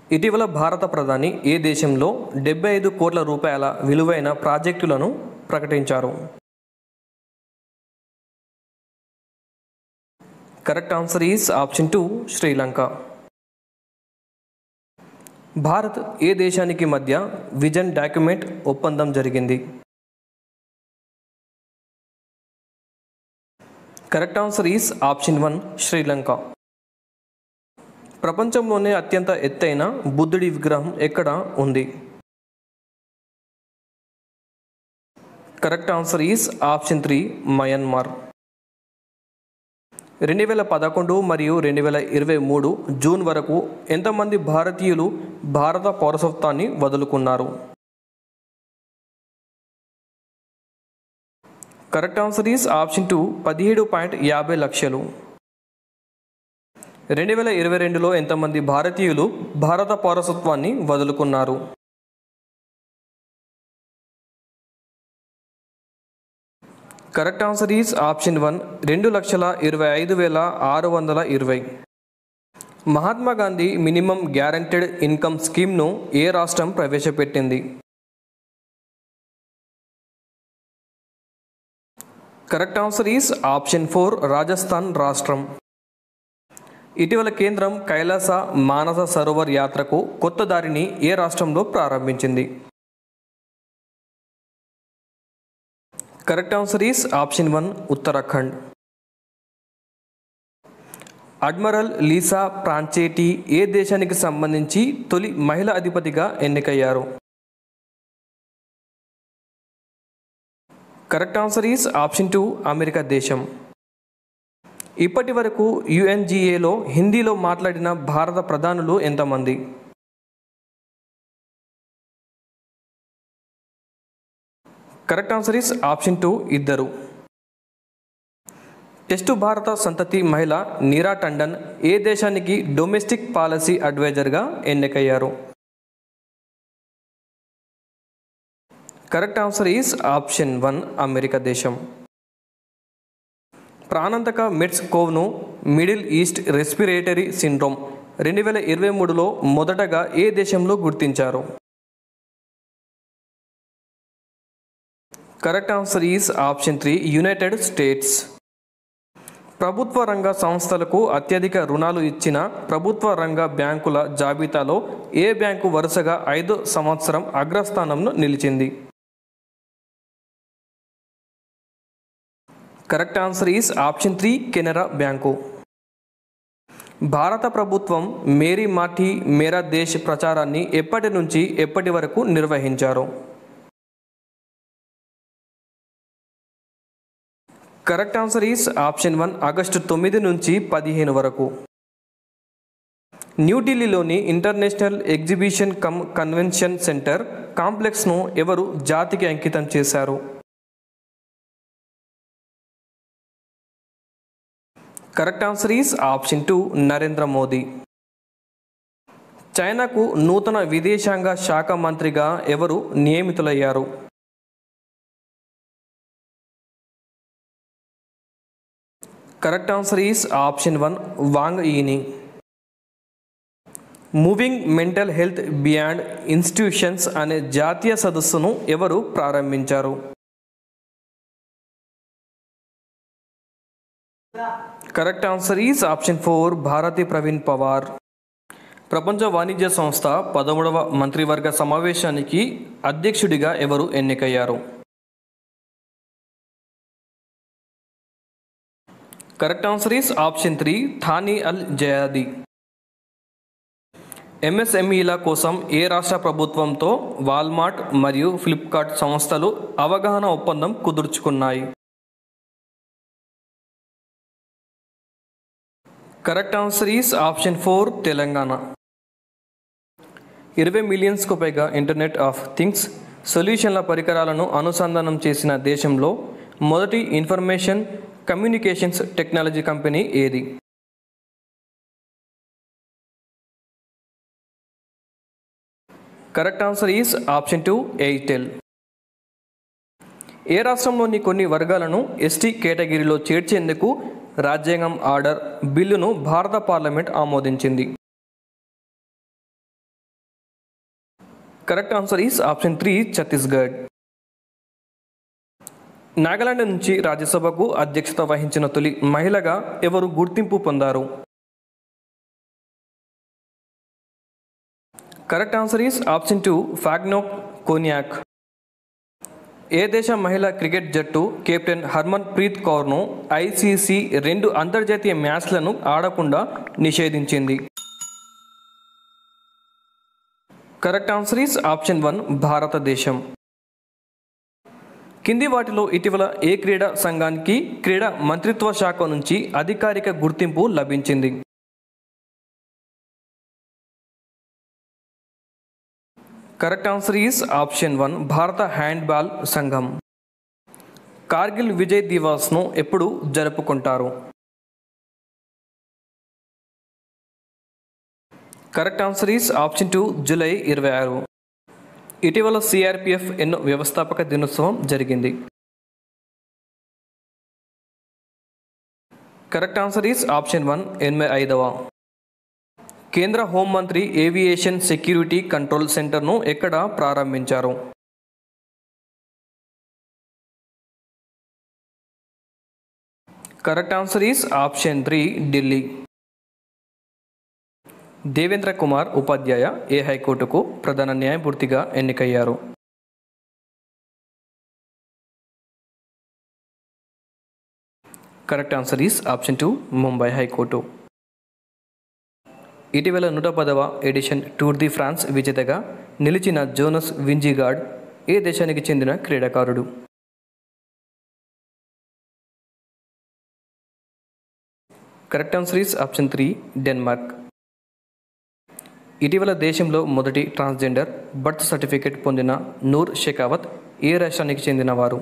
ఇటీవల భారత ప్రధాని ఏ దేశంలో డెబ్బై ఐదు కోట్ల రూపాయల విలువైన ప్రాజెక్టులను ప్రకటించారు correct answer is option two Sri Lanka Bharat ఏ దేశానికి మధ్య విజన్ డాక్యుమెంట్ ఒప్పందం జరిగింది correct answer is option one Sri Lanka ప్రపంచంలోనే అత్యంత ఎత్తైన బుద్ధుడి విగ్రహం ఎక్కడ ఉంది correct answer is option three Myanmar రెండు వేల పదకొండు మరియు రెండు వేల ఇరవై మూడు జూన్ వరకు ఎంతమంది భారతీయులు భారత పౌరసత్వాన్ని వదులుకున్నారు correct answer is option two పదిహేడు పాయింట్ యాభై లక్షలు రెండు వేల ఇరవై రెండులో ఎంతమంది భారతీయులు భారత పౌరసత్వాన్ని వదులుకున్నారు correct answer is option one రెండు లక్షల ఇరవై ఐదు వేల ఆరు వందల ఇరవై Mahatma Gandhi minimum guaranteed income స్కీమ్ను ఏ రాష్ట్రం ప్రవేశపెట్టింది correct answer is option four Rajasthan రాష్ట్రం ఇటీవల కేంద్రం కైలాస మానస సరోవర్ యాత్రకు కొత్త దారిని ఏ రాష్ట్రంలో ప్రారంభించింది correct answer is option one Uttarakhand admiral Lisa Franchetti ఏ దేశానికి సంబంధించి తొలి మహిళా అధిపతిగా ఎన్నికయ్యారు correct answer is option two America దేశం ఇప్పటి వరకు యుఎన్జిఏలో హిందీలో మాట్లాడిన భారత ప్రధానులు ఎంతమంది correct answer is option two ఇద్దరు టెస్టు భారత సంతతి మహిళ నీరా టండన్ ఏ దేశానికి డొమెస్టిక్ పాలసీ అడ్వైజర్గా ఎన్నికయ్యారు correct answer is option one America దేశం ప్రాణాంతక మెడ్స్ కోవ్ను మిడిల్ ఈస్ట్ రెస్పిరేటరీ సిండ్రోమ్ రెండు వేల ఇరవై మూడులో మొదటగా ఏ దేశంలో గుర్తించారు correct answer is option three united states ప్రభుత్వ రంగ సంస్థలకు అత్యధిక రుణాలు ఇచ్చిన ప్రభుత్వ రంగ బ్యాంకుల జాబితాలో ఏ బ్యాంకు వరుసగా ఐదో సంవత్సరం అగ్రస్థానంలో నిలిచింది correct answer is option three Canara bank భారత ప్రభుత్వం మేరీ మాఠీ మేరా దేశ్ ప్రచారాన్ని ఎప్పటి నుంచి ఎప్పటి వరకు నిర్వహించారు correct answer is option one August తొమ్మిది నుంచి పదిహేను వరకు న్యూఢిల్లీలోని international exhibition cum convention centre కాంప్లెక్స్ను ఎవరు జాతికి అంకితం చేశారు correct answer is option two Narendra Modi చైనాకు నూతన విదేశాంగ శాఖ మంత్రిగా ఎవరు నియమితులయ్యారు correct answer is option one Wang ఈని moving mental health beyond institutions అనే జాతీయ సదస్సును ఎవరు ప్రారంభించారు correct answer is option four Bharati Pravin Pawar ప్రపంచ వాణిజ్య సంస్థ పదమూడవ మంత్రివర్గ సమావేశానికి అధ్యక్షుడిగా ఎవరు ఎన్నికయ్యారు correct answer is option three Thani Al Zeyoudi ఎంఎస్ఎంఈల కోసం ఏ రాష్ట్ర ప్రభుత్వంతో వాల్మార్ట్ మరియు ఫ్లిప్కార్ట్ సంస్థలు అవగాహన ఒప్పందం కుదుర్చుకున్నాయి correct answer is option four Telangana ఇరవై మిలియన్స్కు పైగా ఇంటర్నెట్ ఆఫ్ థింగ్స్ సొల్యూషన్ల పరికరాలను అనుసంధానం చేసిన దేశంలో మొదటి ఇన్ఫర్మేషన్ కమ్యూనికేషన్స్ టెక్నాలజీ కంపెనీ ఏది correct answer is option two Airtel ఏ రాష్ట్రంలోని కొన్ని వర్గాలను ఎస్టీ కేటగిరీలో చేర్చేందుకు రాజ్యాంగం ఆర్డర్ బిల్లును భారత పార్లమెంట్ ఆమోదించింది correct answer is option three Chhattisgarh Nagaland నుంచి రాజ్యసభకు అధ్యక్షత వహించిన తొలి మహిళగా ఎవరు గుర్తింపు పొందారు correct answer is option two Phangnon Konyak ఏ దేశ మహిళా క్రికెట్ జట్టు కెప్టెన్ హర్మన్ ప్రీత్ కౌర్ను ఐసీసీ రెండు అంతర్జాతీయ మ్యాచ్లను ఆడకుండా నిషేధించింది correct answer is option one భారతదేశం కింది వాటిలో ఇటీవల ఏ క్రీడా సంఘానికి క్రీడా మంత్రిత్వ శాఖ నుంచి అధికారిక గుర్తింపు లభించింది correct answer is option one భారత హ్యాండ్బాల్ సంఘం కార్గిల్ విజయ్ దివాస్ను ఎప్పుడు జరుపుకుంటారు correct answer is option two July ఇరవై ఆరు ఇటీవల సిఆర్పిఎఫ్ ఎన్నో వ్యవస్థాపక దినోత్సవం జరిగింది correct answer is option one ఎనభై ఐదవ కేంద్ర హోంమంత్రి ఏవియేషన్ సెక్యూరిటీ కంట్రోల్ సెంటర్ను ఎక్కడ ప్రారంభించారు correct answer is option three Delhi Devendra Kumar Upadhyaya ఏ హైకోర్టుకు ప్రధాన న్యాయమూర్తిగా ఎన్నికయ్యారు correct answer is option two Mumbai high court ఇటీవల నూట పదవ ఎడిషన్ టూర్ ది ఫ్రాన్స్ విజేతగా నిలిచిన జోనస్ వింజిగార్డ్ ఏ దేశానికి చెందిన క్రీడాకారుడు correct answer is option three Denmark ఇటీవల దేశంలో మొదటి ట్రాన్స్జెండర్ బర్త్ సర్టిఫికేట్ పొందిన నూర్ షెకావత్ ఏ రాష్ట్రానికి చెందినవారు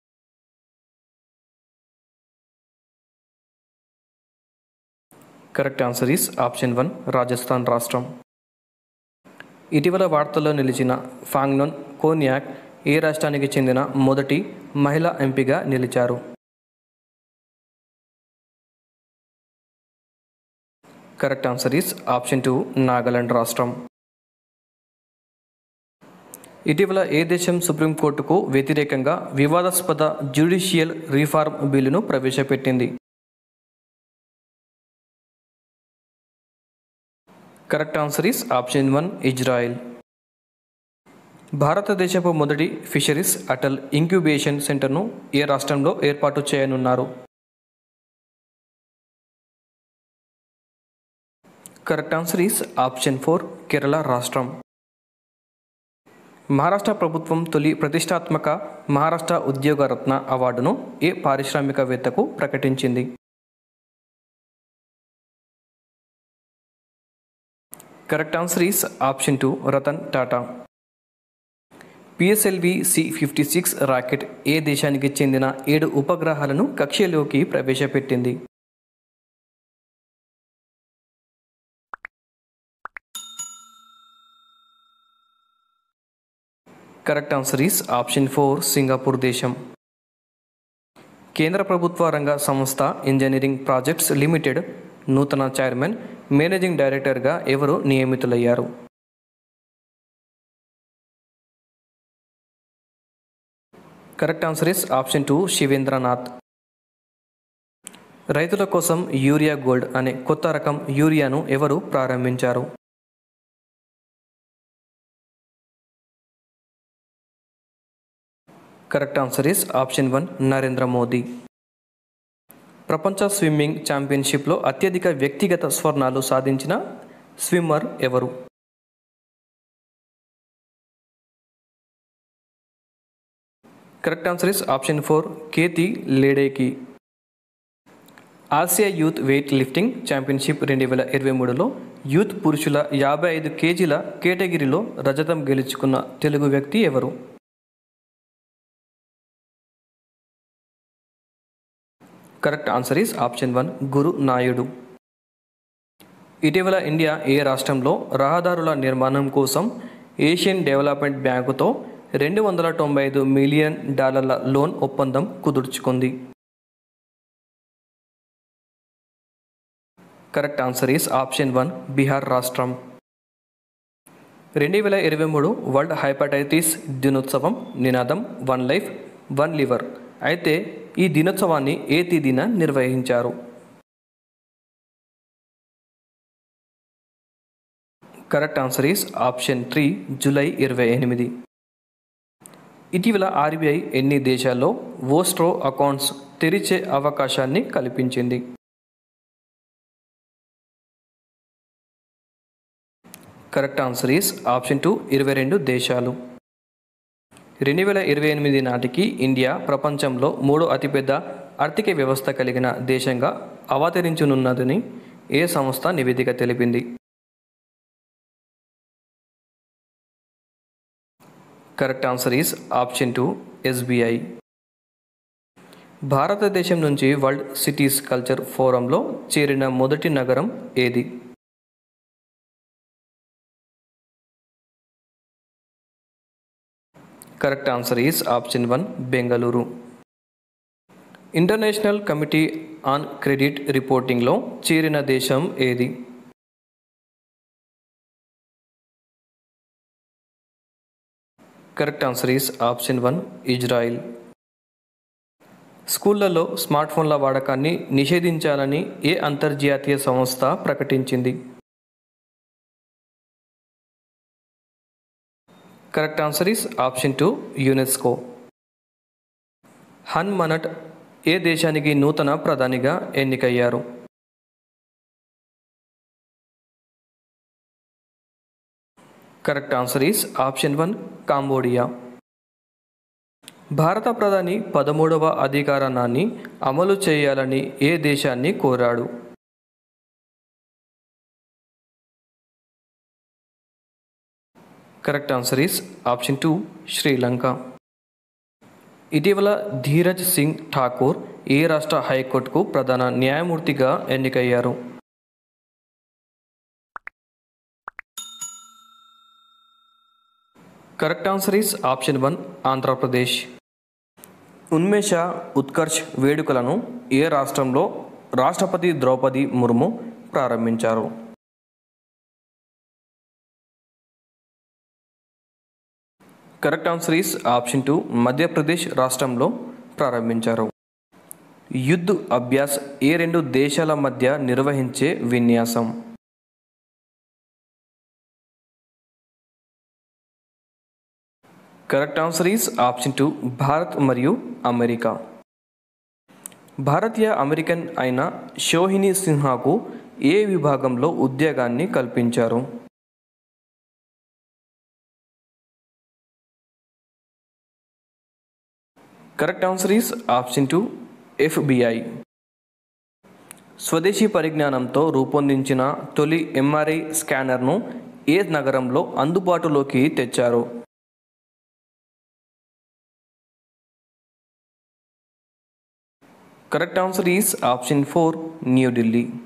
correct answer is option one Rajasthan రాష్ట్రం ఇటీవల వార్తల్లో నిలిచిన ఫాంగ్నోన్ కోన్యాక్ ఏ రాష్ట్రానికి చెందిన మొదటి మహిళా ఎంపీగా నిలిచారు correct answer is option two Nagaland రాష్ట్రం ఇటీవల ఏ దేశం సుప్రీంకోర్టుకు వ్యతిరేకంగా వివాదాస్పద జ్యుడిషియల్ రిఫార్మ్ బిల్లును ప్రవేశపెట్టింది correct answer is option one Israel భారతదేశపు మొదటి ఫిషరీస్ అటల్ ఇంక్యుబేషన్ సెంటర్ను ఏ రాష్ట్రంలో ఏర్పాటు చేయనున్నారు correct answer is option four Kerala రాష్ట్రం మహారాష్ట్ర ప్రభుత్వం తొలి ప్రతిష్టాత్మక మహారాష్ట్ర ఉద్యోగ రత్న అవార్డును ఏ పారిశ్రామికవేత్తకు ప్రకటించింది correct answer is option two Ratan Tata PSLV C fifty six rocket ఏ దేశానికి చెందిన ఏడు ఉపగ్రహాలను కక్షలోకి ప్రవేశపెట్టింది correct answer is option four Singapore దేశం కేంద్ర ప్రభుత్వ రంగ సంస్థ ఇంజనీరింగ్ ప్రాజెక్ట్స్ లిమిటెడ్ నూతన చైర్మన్ మేనేజింగ్ డైరెక్టర్గా ఎవరు నియమితులయ్యారు correct answer is option two Shivendranath రైతుల కోసం యూరియా గోల్డ్ అనే కొత్త రకం యూరియాను ఎవరు ప్రారంభించారు correct answer is option one Narendra Modi ప్రపంచ స్విమ్మింగ్ ఛాంపియన్షిప్లో అత్యధిక వ్యక్తిగత స్వర్ణాలు సాధించిన స్విమ్మర్ ఎవరు correct answer is option four Katie Ledecky Asia youth weight lifting championship రెండు వేల ఇరవై మూడులో యూత్ పురుషుల యాభై ఐదు కేజీల కేటగిరీలో రజతం గెలుచుకున్న తెలుగు వ్యక్తి ఎవరు correct answer is option one Guru Naidu ఇటీవల ఇండియా ఏ రాష్ట్రంలో రహదారుల నిర్మాణం కోసం ఏషియన్ డెవలప్మెంట్ బ్యాంకుతో రెండు వందల తొంభై ఐదు మిలియన్ డాలర్ల లోన్ ఒప్పందం కుదుర్చుకుంది correct answer is option one Bihar రాష్ట్రం రెండు వేల ఇరవై మూడు వరల్డ్ హైపటైటిస్ దినోత్సవం నినాదం వన్ లైఫ్ వన్ లివర్ అయితే ఈ దినోత్సవాన్ని ఏ తేదీన నిర్వహించారు correct answer is option three July ఇరవై ఎనిమిది ఇటీవల ఆర్బీఐ ఎన్ని దేశాల్లో ఓస్ట్రో అకౌంట్స్ తెరిచే అవకాశాన్ని కల్పించింది correct answer is option two ఇరవై రెండు దేశాలు రెండు వేల ఇరవై ఎనిమిది నాటికి ఇండియా ప్రపంచంలో మూడో అతిపెద్ద ఆర్థిక వ్యవస్థ కలిగిన దేశంగా అవతరించనున్నదని ఏ సంస్థ నివేదిక తెలిపింది correct answer is option two SBI భారతదేశం నుంచి వరల్డ్ సిటీస్ కల్చర్ ఫోరంలో చేరిన మొదటి నగరం ఏది correct answer is option one Bengaluru international committee on credit రిపోర్టింగ్లో చేరిన దేశం ఏది correct answer is option one Israel స్కూళ్లలో స్మార్ట్ ఫోన్ల వాడకాన్ని నిషేధించాలని ఏ అంతర్జాతీయ సంస్థ ప్రకటించింది correct answer is option two UNESCO Hun Manet ఏ దేశానికి నూతన ప్రధానిగా ఎన్నికయ్యారు correct answer is option one Cambodia భారత ప్రధాని పదమూడవ అధికారాన్ని అమలు చేయాలని ఏ దేశాన్ని కోరాడు correct answer is option two Sri Lanka ఇటీవల ధీరజ్ సింగ్ ఠాకూర్ ఏ రాష్ట్ర హైకోర్టుకు ప్రధాన న్యాయమూర్తిగా ఎన్నికయ్యారు correct answer is option one Andhra Pradesh Unmesha Utkarsh వేడుకలను ఏ రాష్ట్రంలో రాష్ట్రపతి ద్రౌపది ముర్ము ప్రారంభించారు correct answer is option two Madhya Pradesh రాష్ట్రంలో ప్రారంభించారు యుద్ధ్ అభ్యాస్ ఏ రెండు దేశాల మధ్య నిర్వహించే విన్యాసం correct answer is option two Bharat మరియు అమెరికా భారతీయ అమెరికన్ అయిన షోహిని సిన్హాకు ఏ విభాగంలో ఉద్యోగాన్ని కల్పించారు correct answer is option two FBI స్వదేశీ పరిజ్ఞానంతో రూపొందించిన తొలి ఎంఆర్ఐ స్కానర్ను ఏ నగరంలో అందుబాటులోకి తెచ్చారు correct answer is option four New Delhi